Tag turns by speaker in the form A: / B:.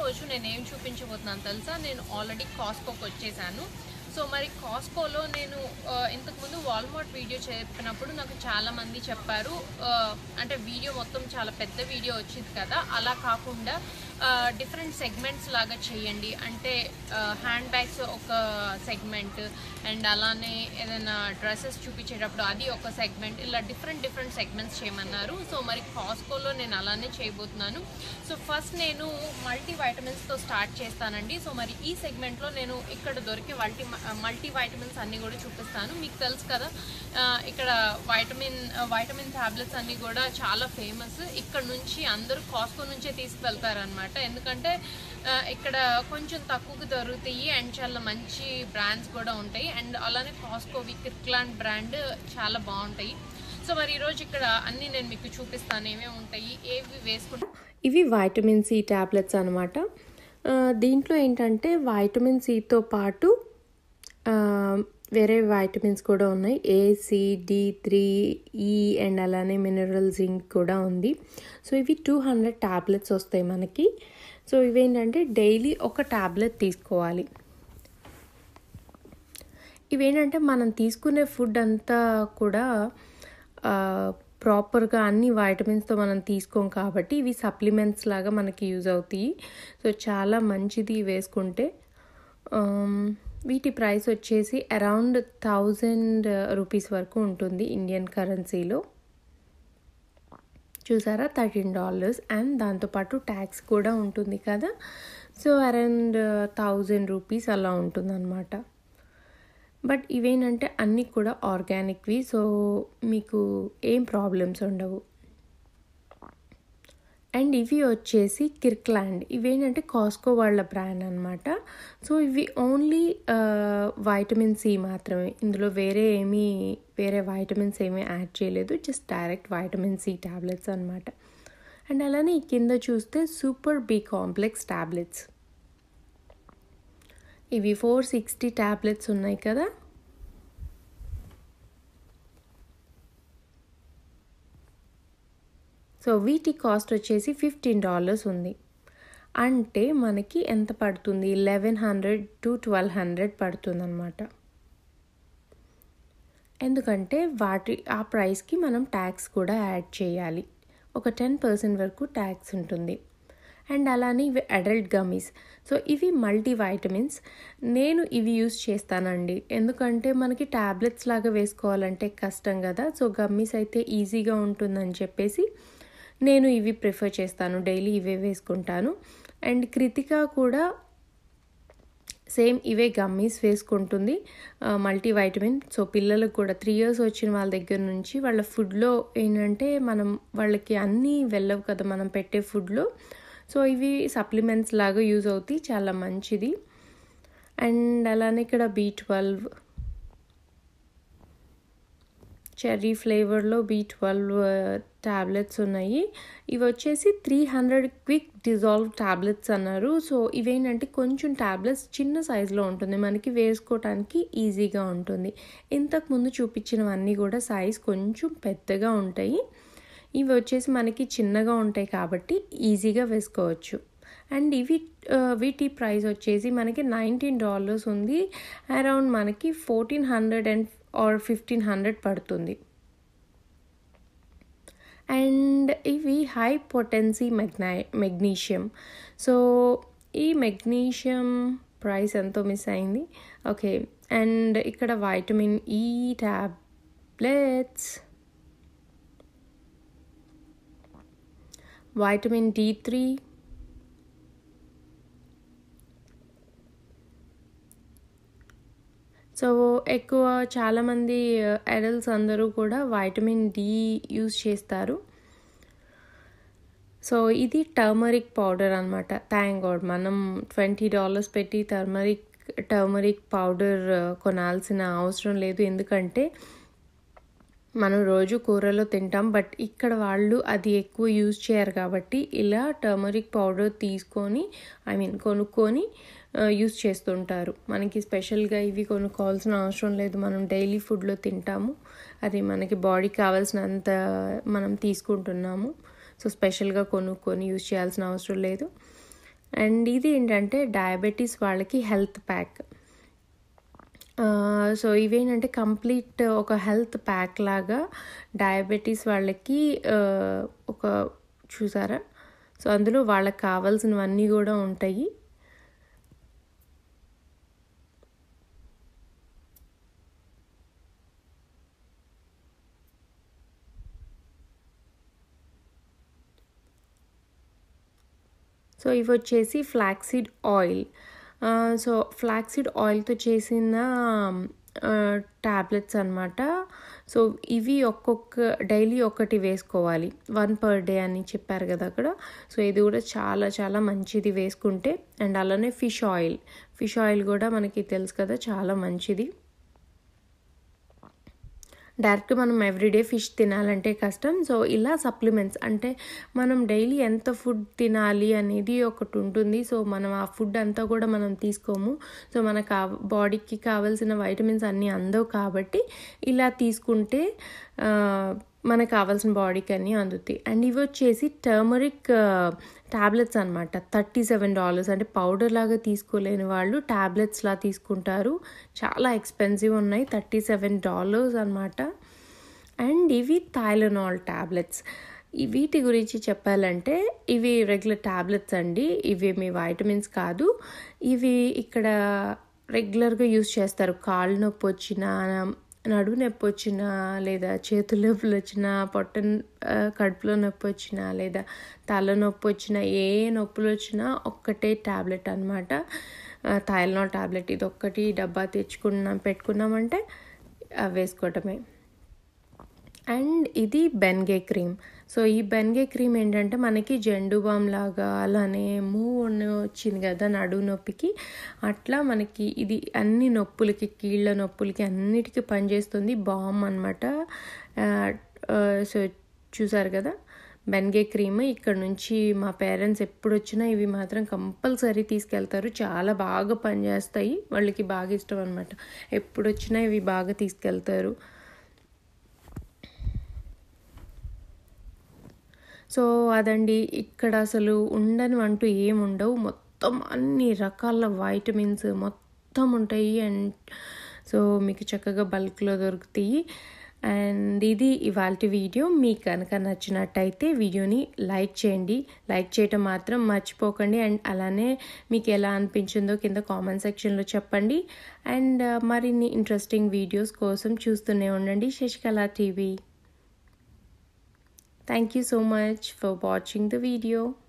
A: రోజు నేను ఏం చూపించబోతున్నాను తెలుసా నేను ఆల్రెడీ కాస్కోకి వచ్చేసాను సో మరి కాస్కోలో నేను ఆ, ఇంతకుముందు వాల్మార్ట్ వీడియో చెప్పినప్పుడు నాకు చాలా మంది చెప్పారు ఆ, అంటే వీడియో మొత్తం చాలా పెద్ద వీడియో వచ్చింది కదా అలా కాకుండా డిఫరెంట్ సెగ్మెంట్స్ లాగా చేయండి అంటే హ్యాండ్ బ్యాగ్స్ ఒక సెగ్మెంట్ అండ్ అలానే ఏదైనా డ్రెస్సెస్ చూపించేటప్పుడు అది ఒక సెగ్మెంట్ ఇలా డిఫరెంట్ డిఫరెంట్ సెగ్మెంట్స్ చేయమన్నారు సో మరి కాస్కోలో నేను అలానే చేయబోతున్నాను సో ఫస్ట్ నేను మల్టీ వైటమిన్స్తో స్టార్ట్ చేస్తానండి సో మరి ఈ సెగ్మెంట్లో నేను ఇక్కడ దొరికే మల్టీ మల్టీ వైటమిన్స్ అన్నీ కూడా చూపిస్తాను మీకు తెలుసు కదా ఆ, ఇక్కడ వైటమిన్ వైటమిన్ టాబ్లెట్స్ అన్నీ కూడా చాలా ఫేమస్ ఇక్కడ నుంచి అందరూ కాస్కో నుంచే తీసుకువెళ్తారనమాట ఎందుకంటే ఆ, ఇక్కడ కొంచెం తక్కువకి దొరుకుతాయి అండ్ చాలా మంచి బ్రాండ్స్ కూడా ఉంటాయి అండ్ అలానే కాస్కోవి కిర్క్లాండ్ బ్రాండ్ చాలా బాగుంటాయి సో మరి ఈరోజు ఇక్కడ అన్నీ నేను మీకు చూపిస్తాను ఏమేమి ఉంటాయి ఏవి వేసుకుంటే
B: ఇవి వైటమిన్ సి ట్యాబ్లెట్స్ అనమాట దీంట్లో ఏంటంటే వైటమిన్ సితో పాటు ఆ, వేరే వైటమిన్స్ కూడా ఉన్నాయి A C D three E and అలానే మినరల్ జింక్ కూడా ఉంది సో ఇవి టూ హండ్రెడ్ ట్యాబ్లెట్స్ వస్తాయి మనకి సో ఇవేంటంటే డైలీ ఒక ట్యాబ్లెట్ తీసుకోవాలి ఇవేంటంటే మనం తీసుకునే ఫుడ్ అంతా కూడా ప్రాపర్గా అన్ని వైటమిన్స్తో మనం తీసుకోం కాబట్టి ఇవి సప్లిమెంట్స్ లాగా మనకి యూజ్ అవుతాయి సో చాలా మంచిది వేసుకుంటే ఆమ్, వీటి ప్రైస్ వచ్చేసి అరౌండ్ థౌజండ్ రూపీస్ వరకు ఉంటుంది ఇండియన్ కరెన్సీలో చూసారా థర్టీన్ డాలర్స్ అండ్ దాంతోపాటు ట్యాక్స్ కూడా ఉంటుంది కదా సో అరౌండ్ థౌజండ్ రూపీస్ అలా ఉంటుందన్నమాట బట్ ఇవేంటంటే అన్నీ కూడా ఆర్గానిక్వి సో మీకు ఏం ప్రాబ్లమ్స్ ఉండవు అండ్ ఇవి వచ్చేసి కిర్క్లాండ్ ఇవేంటంటే కాస్కో వాళ్ళ బ్రాండ్ అనమాట సో ఇవి ఓన్లీ వైటమిన్ సి మాత్రమే ఇందులో వేరే ఏమీ వేరే వైటమిన్స్ ఏమీ యాడ్ చేయలేదు just direct vitamin C tablets అనమాట అండ్ అలానే ఈ కింద చూస్తే సూపర్ బి కాంప్లెక్స్ ట్యాబ్లెట్స్ ఇవి ఫోర్ సిక్స్టీ ట్యాబ్లెట్స్ ఉన్నాయి కదా సో వీటి కాస్ట్ వచ్చేసి ఫిఫ్టీన్ డాలర్స్ ఉంది అంటే మనకి ఎంత పడుతుంది eleven hundred to twelve hundred పడుతుంది అనమాట ఎందుకంటే వాటి ఆ ప్రైస్కి మనం ట్యాక్స్ కూడా యాడ్ చేయాలి ఒక టెన్ పర్సెంట్ వరకు ట్యాక్స్ ఉంటుంది అండ్ అలానే ఇవి అడల్ట్ గమ్మీస్ సో ఇవి మల్టీ వైటమిన్స్ నేను ఇవి యూస్ చేస్తానండి ఎందుకంటే మనకి ట్యాబ్లెట్స్ లాగా వేసుకోవాలంటే కష్టం కదా సో గమ్మీస్ అయితే ఈజీగా ఉంటుందని చెప్పేసి నేను ఇవి ప్రిఫర్ చేస్తాను డైలీ ఇవే వేసుకుంటాను అండ్ కృతిక కూడా సేమ్ ఇవే గమ్మీస్ వేసుకుంటుంది మల్టీ వైటమిన్ సో పిల్లలకు కూడా త్రీ ఇయర్స్ వచ్చిన వాళ్ళ దగ్గర నుంచి వాళ్ళ ఫుడ్లో ఏంటంటే మనం వాళ్ళకి అన్నీ వెళ్ళవు కదా మనం పెట్టే ఫుడ్లో సో ఇవి సప్లిమెంట్స్ లాగా యూజ్ అవుతాయి చాలా మంచిది అండ్ అలానే ఇక్కడ బీ ట్వెల్వ్ చెర్రీ ఫ్లేవర్లో బీ ట్వెల్వ్ ట్యాబ్లెట్స్ ఉన్నాయి ఇవి వచ్చేసి three hundred quick dissolve tablets అన్నారు సో ఇవేంటంటే కొంచెం ట్యాబ్లెట్స్ చిన్న సైజులో ఉంటుంది మనకి వేసుకోవటానికి ఈజీగా ఉంటుంది ఇంతకు ముందు చూపించినవన్నీ కూడా సైజ్ కొంచెం పెద్దగా ఉంటాయి ఇవి వచ్చేసి మనకి చిన్నగా ఉంటాయి కాబట్టి ఈజీగా వేసుకోవచ్చు అండ్ ఇవి ఆ, వీటి ప్రైస్ వచ్చేసి మనకి నైన్టీన్ డాలర్స్ ఉంది అరౌండ్ మనకి fourteen hundred and or fifteen hundred పడుతుంది అండ్ ఇవి high potency magna magnesium so ఈ మెగ్నీషియం ప్రైస్ ఎంతో మిస్ అయింది ఓకే అండ్ ఇక్కడ vitamin E tablets vitamin D three so ఎక్కువ చాలామంది అడల్ట్స్ అందరూ కూడా వైటమిన్ డి యూస్ చేస్తారు సో ఇది టర్మరిక్ పౌడర్ అనమాట థ్యాంక్ గాడ్ మనం ట్వంటీ డాలర్స్ పెట్టి టర్మరిక్ టర్మరిక్ పౌడర్ కొనాల్సిన అవసరం లేదు ఎందుకంటే మనం రోజు కూరలో తింటాం బట్ ఇక్కడ వాళ్ళు అది ఎక్కువ యూజ్ చేయరు కాబట్టి ఇలా టర్మరిక్ పౌడర్ తీసుకొని ఐ మీన్ కొనుక్కొని యూజ్ చేస్తుంటారు మనకి స్పెషల్గా ఇవి కొనుక్కోవాల్సిన అవసరం లేదు మనం డైలీ ఫుడ్లో తింటాము అది మనకి బాడీకి కావాల్సినంత మనం తీసుకుంటున్నాము సో స్పెషల్గా కొనుక్కొని యూజ్ చేయాల్సిన అవసరం లేదు అండ్ ఇది ఏంటంటే డయాబెటీస్ వాళ్ళకి హెల్త్ ప్యాక్ సో ఇవేంటంటే కంప్లీట్ ఒక హెల్త్ ప్యాక్ లాగా డయాబెటీస్ వాళ్ళకి ఒక చూసారా సో అందులో వాళ్ళకి కావాల్సినవన్నీ కూడా ఉంటాయి సో ఇవి వచ్చేసి ఫ్లాక్సీడ్ ఆయిల్ సో ఫ్లాక్సీడ్ ఆయిల్తో చేసిన ట్యాబ్లెట్స్ అనమాట సో ఇవి ఒక్కొక్క డైలీ ఒకటి వేసుకోవాలి వన్ పర్ డే అని చెప్పారు కదా అక్కడ సో ఇది కూడా చాలా చాలా మంచిది వేసుకుంటే అండ్ అలానే ఫిష్ ఆయిల్ ఫిష్ ఆయిల్ కూడా మనకి తెలుసు కదా చాలా మంచిది డైరెక్ట్ మనం ఎవ్రీడే ఫిష్ తినాలంటే కష్టం సో ఇలా సప్లిమెంట్స్ అంటే మనం డైలీ ఎంత ఫుడ్ తినాలి అనేది ఒకటి ఉంటుంది సో మనం ఆ ఫుడ్ అంతా కూడా మనం తీసుకోము సో మన కా బాడీకి కావాల్సిన వైటమిన్స్ అన్నీ అందవు కాబట్టి ఇలా తీసుకుంటే మనకు కావాల్సిన బాడీకి అన్నీ అందుతాయి అండ్ ఇవి వచ్చేసి టర్మరిక్ ట్యాబ్లెట్స్ అనమాట థర్టీ సెవెన్ డాలర్స్ అంటే పౌడర్ లాగా తీసుకోలేని వాళ్ళు ట్యాబ్లెట్స్లా తీసుకుంటారు చాలా ఎక్స్పెన్సివ్ ఉన్నాయి థర్టీ సెవెన్ డాలర్స్ అనమాట అండ్ ఇవి థైలనాల్ ట్యాబ్లెట్స్ వీటి గురించి చెప్పాలంటే ఇవి రెగ్యులర్ ట్యాబ్లెట్స్ అండి ఇవి మీ వైటమిన్స్ కాదు ఇవి ఇక్కడ రెగ్యులర్గా యూస్ చేస్తారు కాళ్ళు నొప్పి వచ్చినా నడుము నొప్పి వచ్చినా లేదా చేతుల నొప్పులు వచ్చినా పొట్ట కడుపులో నొప్పి వచ్చినా లేదా తల నొప్పి వచ్చినా ఏ నొప్పులు వచ్చినా ఒక్కటే ట్యాబ్లెట్ అనమాట థైలనాల్ ట్యాబ్లెట్ ఇది ఒక్కటి డబ్బా తెచ్చుకున్నాం పెట్టుకున్నామంటే వేసుకోవటమే అండ్ ఇది బెన్గే క్రీమ్ సో ఈ బెన్గే క్రీమ్ ఏంటంటే మనకి జెండు బామ్ లాగా అలానే మూవ్ వచ్చింది కదా నడువు నొప్పికి అట్లా మనకి ఇది అన్ని నొప్పులకి కీళ్ళ నొప్పులకి అన్నిటికీ పనిచేస్తుంది బామ్ అనమాట సో చూసారు కదా బెన్గే క్రీమ్ ఇక్కడ నుంచి మా పేరెంట్స్ ఎప్పుడు వచ్చినా ఇవి మాత్రం కంపల్సరీ తీసుకెళ్తారు చాలా బాగా పనిచేస్తాయి వాళ్ళకి బాగా ఇష్టం అనమాట ఎప్పుడు వచ్చినా ఇవి బాగా తీసుకెళ్తారు సో అదండి ఇక్కడ అసలు ఉండని అంటూ ఏముండవు మొత్తం అన్ని రకాల వైటమిన్స్ మొత్తం ఉంటాయి అండ్ సో మీకు చక్కగా బల్క్లో దొరుకుతాయి అండ్ ఇది ఇవాళ వీడియో మీకు కనుక నచ్చినట్టయితే వీడియోని లైక్ చేయండి లైక్ చేయటం మాత్రం మర్చిపోకండి అండ్ అలానే మీకు ఎలా అనిపించిందో కింద కామెంట్ సెక్షన్లో చెప్పండి అండ్ మరిన్ని ఇంట్రెస్టింగ్ వీడియోస్ కోసం చూస్తూనే ఉండండి Sasikala TV Thank you so much for watching the video.